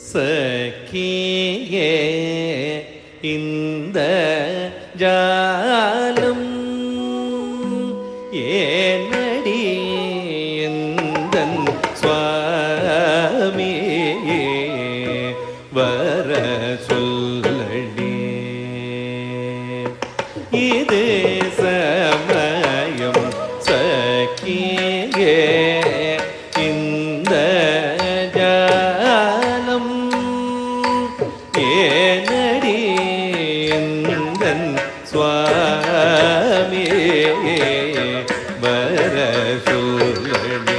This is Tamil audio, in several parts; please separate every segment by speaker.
Speaker 1: சக்கியே இந்த ஜாலம் ஏனடி எந்தன் சுவாமி வர சொல்லடி இது சமயம் சக்கியே இந்த ஜாலம் ஏனடி எந்தன் சுவாமி வர சொல்லடி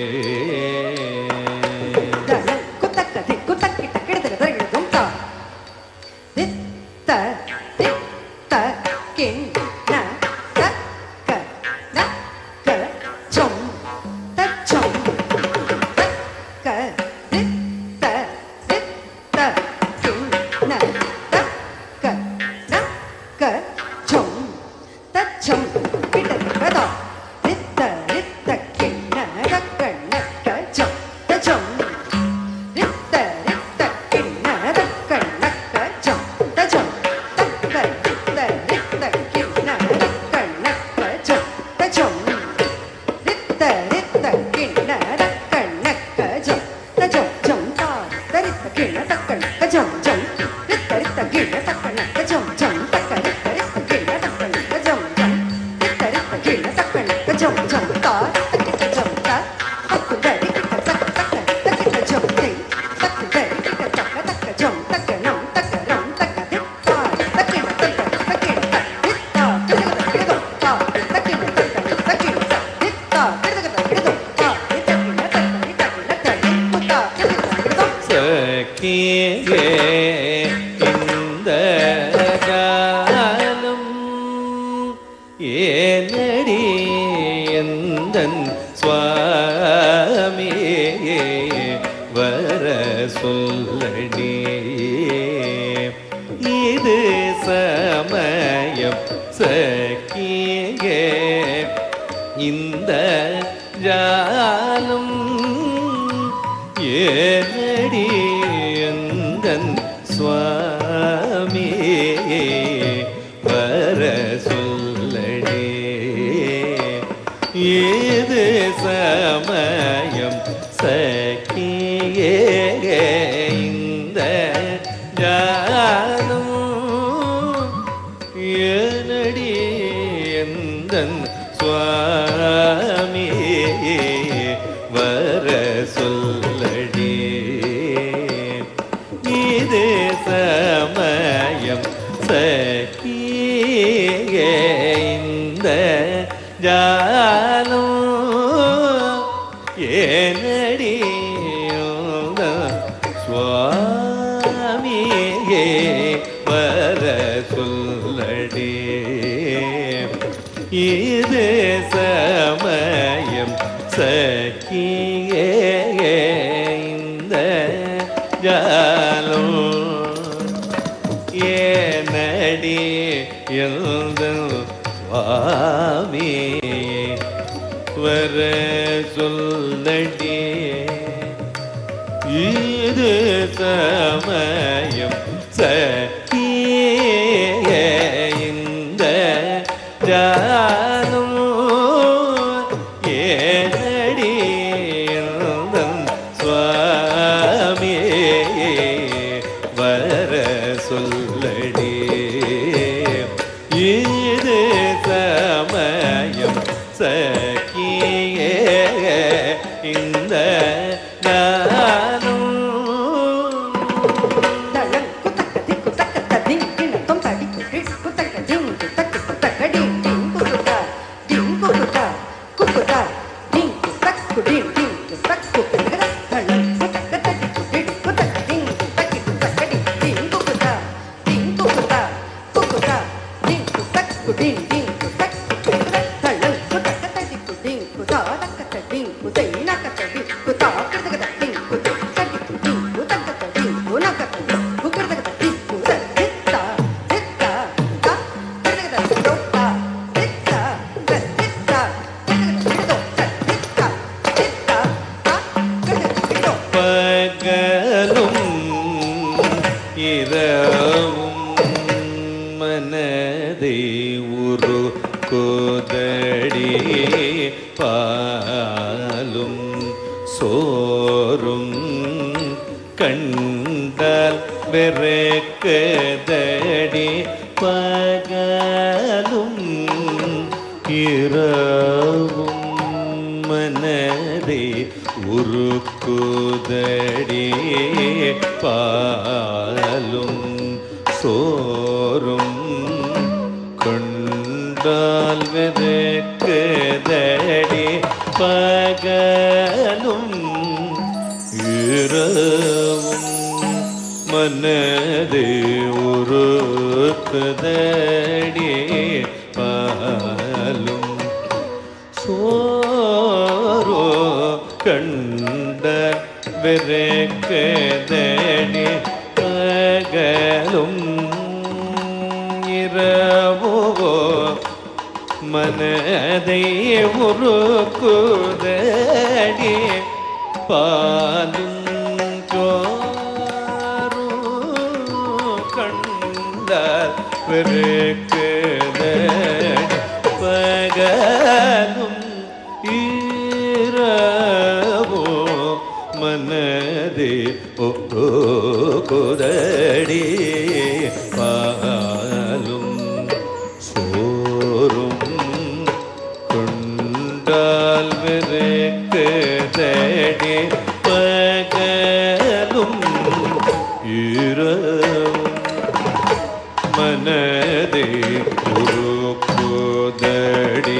Speaker 2: தளம் குத்தக்க தி குத்தக்கிட்ட கிடத்தக்க தழுகும் தா தித்த தித்த கிண் ந தக்க நக்க சொம் தச்சொம் தக்க தித்த தித்த கிண் ந தக்க நக்க சொம் தச்சொம் கிட்டத்தக்க தா தித்த தித்த கிண் ந தக்க நக்க சொம் தச்சொம் ரித்த ரித்த கிண்ண தக்க நக்க ஜம் தஜம் தக்க ரித்த ரித்த கிண்ண தக்க நக்க ஜம் தஜம் ரித்த ரித்த கிண்ண தக்க நக்க ஜம் தஜம் ஜம் தா ரித்த கிண்ண தக்க நக்க ஜம் ஜம் ரித்த ரித்த கிண்ண தக்க நக்க ஜம் ஜம் தக்க ரித்த ரித்த கிண்ண தக்க நக்க ஜம் ஜம் ரித்த ரித்த கிண்ண தக்க நக்க ஜம் ஜம் தா தக்கிட்ட ஜம் தா தக்கு தரி கிட்ட தக்க தக்க தக்கிட்ட ஜம் தை தக்கு தரி கிட்ட தக்க தக்க ஜம் தக்க நம் தக்க ரம் தக்க தித்தா தக்கின தக்க தக்கின தித்தா கிடத கிடதோ தா தக்கின தக்க தக்கின தித்தா கிடத கிடதோ தா தக்கின தக்க தக்கின முத்தா கிடத கிடதோ
Speaker 1: சக்கியே இந்த காலம் ஏனடி எந்தன் சுவாமி வர சொல்லடி இது சமயம் சக்கியே இந்த ஜாலம் ஏனடி எந்தன் சுவாமி வர சொல்லடி ஏது சமயம் சக்கியே இந்த ஜாலம் ஏனடி எந்தன் சுவாமி வர சொல்லடி இது சமயம் சக்கியே இந்த ஜாலம் ஏனடி உந்தன் சுவாமியே வர சொல்லடி இது சமயம் சக்கியே இந்த ஜாலம் ஏனடி எழுதல் சுவாமி வர சொல்லடி இது சமயம் சக்கியே இந்த ஜாலம் ஏனடி எழுதல் சுவாமி வர சொல்லடி இது சமயம் சக்கியே இந்த நானும்
Speaker 2: தளம் குத்தக்க தி குத்தக்க ததிங் கிண தொம் தடி குடி குத்தக்க திங் குத்தக்க குத்தக்க டிங் டிங் குக்குதா டிங் குக்குதா குக்குதா டிங் குத்தக் குடிங் டிங் குத்தக் குக்குதா தளம் குத்தக்க தடி குடி குத்தக்க டிங் குத்தக்க குத்தக்க டிங் டிங் குக்குதா டிங் குக்குதா குக்குதா டிங் குத்தக் குடிங் டிங் குத்தக் குக்குதா தளம் குத்தக்க தடி குடிங் குதா தக்க தடிங் குதை நக்க தடி குதா கிடதக தடிங் குதை தடி குடிங் குதக்க தடிங் குனக்க தடி குக்கடதக தடி குத தித்தா தித்தா தா கிடதக தடி தோத்தா தித்தா தித்தா கிடதக தடி தோத்தா தித்தா தித்தா தா கிடதக தடி தோத்தா
Speaker 1: பகலும் மனதை உரு கோதடி பாலும் சோறும் கண்டால் வெறுக்கதடி பகலும் இரவும் மனதை உருக்குதடி பாலும் சோறும் கொண்டால் வெறுக்குதடி பகலும் இரவும் மனது உருக்குதடி பாலும் சோரோ கண்ட வெறுக்குதடி பகலும் இரவோ மனதை உருக்குதடி பாலும் சோறும் கண்டால் வெறுக்குதடி பகலும் இரவோ மனதே ஒப்புதடி பாலும் சோறும் கொண்டால் வெறுக்குதடி பகலும் இரவும் மனதே உருக்குதடி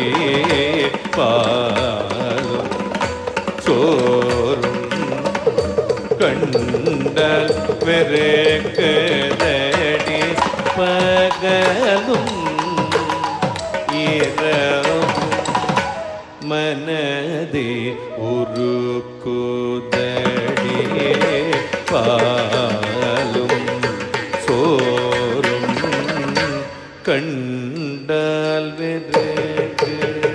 Speaker 1: பாலும் சோறும் கண்டால் வெறுக்குதடி பகலும் இரவும் மனதே உருக்குதடி பாலும் சோறும் கண்டால் வெறுக்கு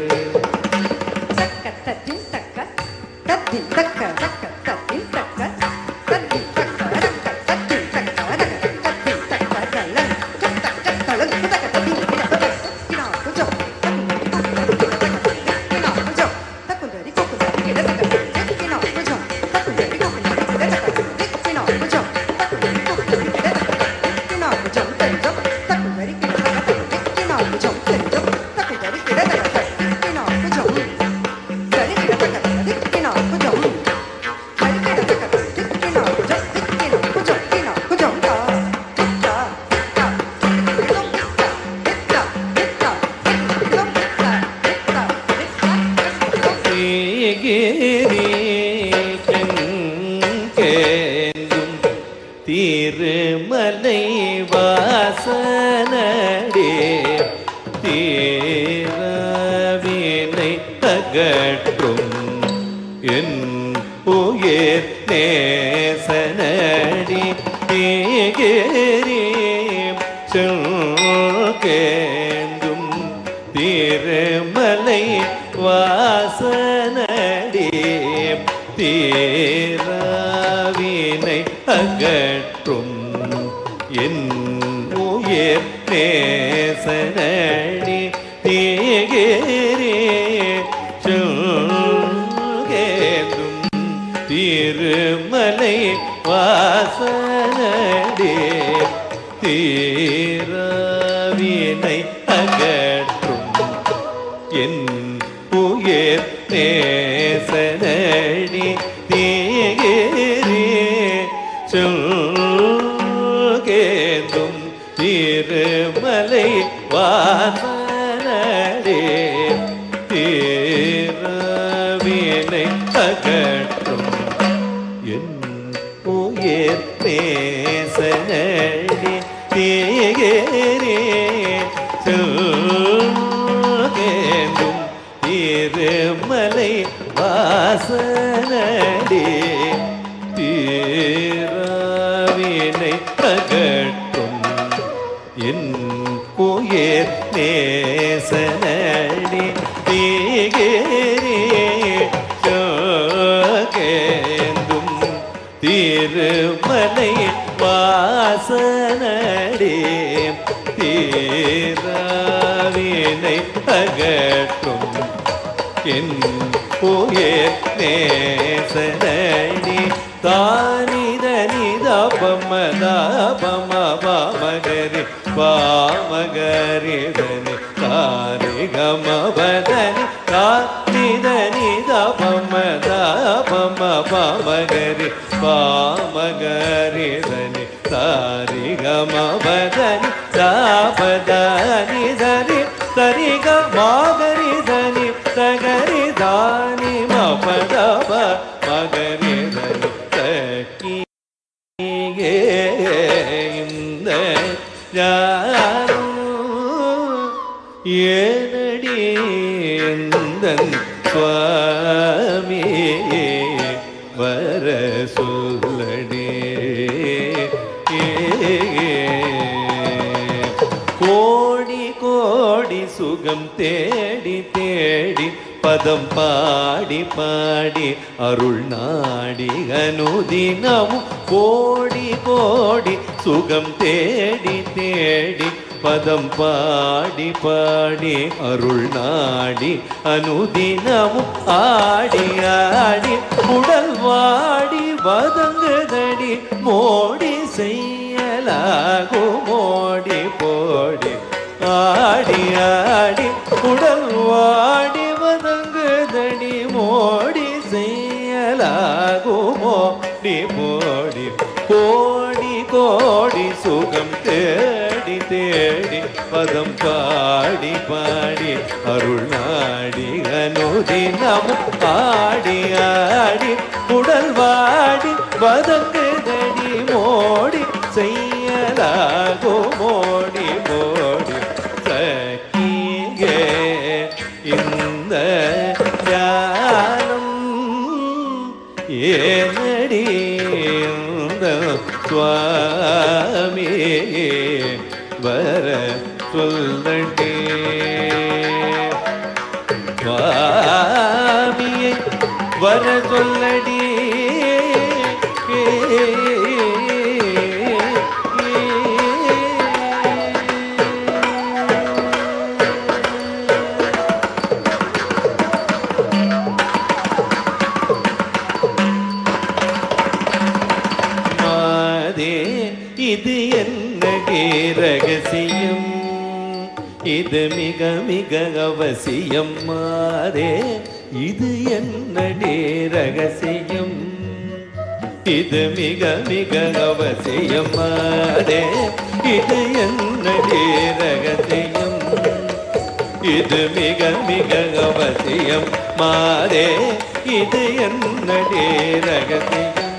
Speaker 2: தக்க தத்தின் தக்க தத்தின் தக்க தக்க தத்தின் தக்க தத்தின் தக்க தக்க தத்தின் தக்க தக்க தத்தின் தக்க தல தக்க தக்க தல தக்க தத்தின் தக்க கினா குஜோ கினா குஜோ தக்குந்தரி கொக்குந்தரி கிட தக்க கினா குஜோ தக்குந்தரி கொக்குந்தரி கிட தக்க கினா குஜோ தக்குந்தரி கொக்குந்தரி கிட தக்க கினா குஜோ தரிஜோ தக்குந்தரி கிட தக்க கினா குஜோ தரிஜோ தக்குந்தரி கிட தக்க கினா குஜோ தரி கிட தக்க கினா குஜோ தரி கிட தக்க கினா குஜோ கினா குஜோ கினா குஜோ தா தா தா கினா தா தா தா தா
Speaker 1: தீகிரி செங்கேந்தும் திருமலை வாசனடே தீரவினை அகற்றும் என் உயிர் நேசனடி தீகிரி செங்கேந்தும் திருமலை வாசனடி தீராவினை அகற்றும் என் உயிர் நேசனடி தீகிரே சொல்கேதும் திருமலை வாசனடி தீராவினை அகற்றும் என் உயிர் நேசனடி தீகிரே சொல்கேதும் திருமலை வாசனடே தீரவினை அகற்றும் என் உயிர் நேசனடி தீகரே சொல்கேந்தும் திருமலை வாசனடே தீராவினை அகற்றும் என் உயிர் நேசனடி தீகரே சோகேந்தும் திருமலை வாசனடே தீ தீராவினை அகற்றும் என் உயிர் நேசனடி தானித நித பமத பம பாமகரி பாமகரிதனி தாரி கமபதனி தானித நித பமத பம பாமகரி பாமகரிதனி தாரி கமபதனி தாபதனி தரி தரி கமாகரி தனி தகரி தானி மபதப மகரி தனி தக்கியே இந்த ஞானம் ஏனடி எந்தன் சுவாமி வர சொல்லடி கோடி கோடி சுகம் தேடி தேடி பதம் பாடி பாடி அருள் நாடி அனுதினமும் கோடி கோடி சுகம் தேடி தேடி பதம் பாடி பாடி அருள் நாடி அனுதினமும் ஆடி ஆடி உடல் வாடி வதங்குதடி மோடி செய்யலாகு மோடி போடி ஆடி ஆடி உடல் வாடி வதங்குதடி மோடி செய்யலாகு மோடி போடி கோடி கோடி சுகம் தேடி தேடி பதம் பாடி பாடி அருள் நாடி அனுதினமும் ஆடி ஆடி உடல் வாடி வதங்குதடி மோடி செய்யலாகோ மோடி மோடி சக்கியே இந்த ஞானம் ஏனடி இந்த சுவாமி வர சொல்லட்டே சுவாமியை வர சொல்லடி மாதே இது என்னடி ரகசியம் இது மிக மிக அவசியம் மாதே இது என்னடி ரகசியம் இது மிக மிக அவசியம் மாதே இது என்னடி ரகசியம் இது மிக மிக அவசியம் மாதே இது என்னடி ரகசியம்